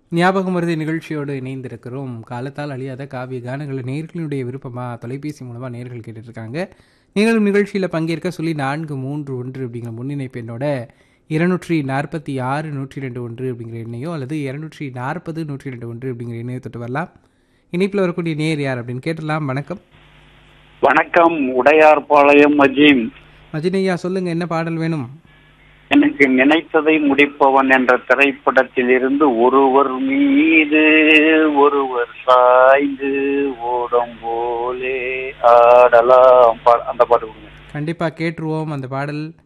ஞாபகம் மருதி நிகழ்ச்சியோடு இணைந்திருக்கிறோம் காலத்தால் அழியாத காவிய கானங்களை நேர்களுடைய விருப்பமாக தொலைபேசி மூலமாக நேர்கள் கேட்டுட்டு இருக்காங்க நீங்களும் நிகழ்ச்சியில் பங்கேற்க சொல்லி நான்கு மூன்று ஒன்று அப்படிங்கிற முன்னிணைப்பு என்னோட இருநூற்றி நாற்பத்தி ஆறு நூற்றி ரெண்டு ஒன்று அப்படிங்கிற எண்ணையோ அல்லது இருநூற்றி நாற்பது நூற்றி ரெண்டு ஒன்று அப்படிங்கிற எண்ணையோ தொட்டு வரலாம் இணைப்பில் வரக்கூடிய நேர் யார் அப்படின்னு கேட்டலாம் வணக்கம் வணக்கம் உடையார்பாளையம் அஜீம் மஜினையா சொல்லுங்க என்ன பாடல் வேணும் எனக்கு நினைத்ததை முடிப்பவன் என்ற திரைப்படத்தில் இருந்து ஒருவர் மீது ஒருவர் சாய்ந்து ஓடம் போலே ஆடலாம் பா- அந்த பாட்டு கொடுங்க கண்டிப்பாக கேட்டுருவோம் அந்த பாடல்